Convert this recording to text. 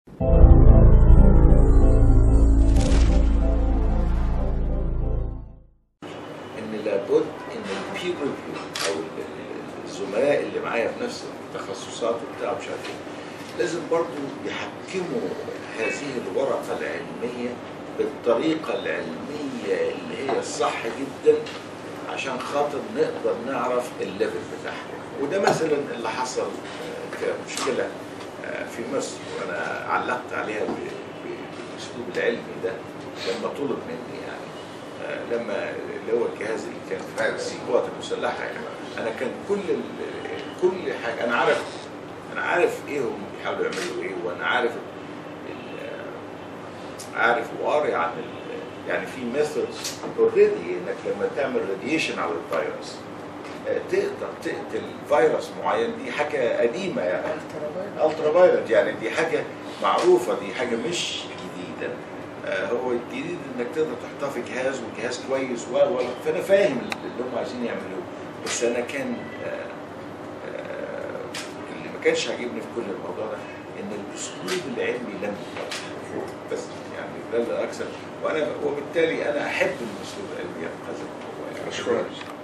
ان لابد ان البير ريفيو او ال- ال- الزملاء اللي معايا في نفس التخصصات وبتاع مش عارف ايه لازم برضو يحكموا هذه الورقه العلميه بالطريقه العلميه اللي هي الصح جدا عشان خاطر نقدر نعرف الليفل بتاعها وده مثلا اللي حصل آه، كمشكله آه، في مصر وانا علقت عليها ب- ب- بالاسلوب العلمي ده لما طلب مني يعني آه، لما اللي هو الجهاز اللي كان في القوات المسلحه يعني انا كان كل ال- كل حاجه انا عارف انا عارف ايه هم بيحاولوا يعملوا ايه وانا عارف ال- عارف وقاري عن ال- يعني في ميثودز اوريدي انك لما تعمل راديشن على الفيروس آه، تقدر تقتل فيروس معين دي حاجه قديمه يعني الترا فايلنت يعني دي حاجه معروفه دي حاجه مش جديده آه، هو الجديد انك تقدر تحطها في جهاز وجهاز كويس و و فانا فاهم اللي هم عايزين يعملوه بس انا كان آه، آه، اللي ما كانش عاجبني في كل الموضوع ده ان الاسلوب العلمي لم يتطبق بس يعني ده اللي اكثر وانا وبالتالي انا احب الاسلوب العلمي في هذا الموضوع يعني أشكرك.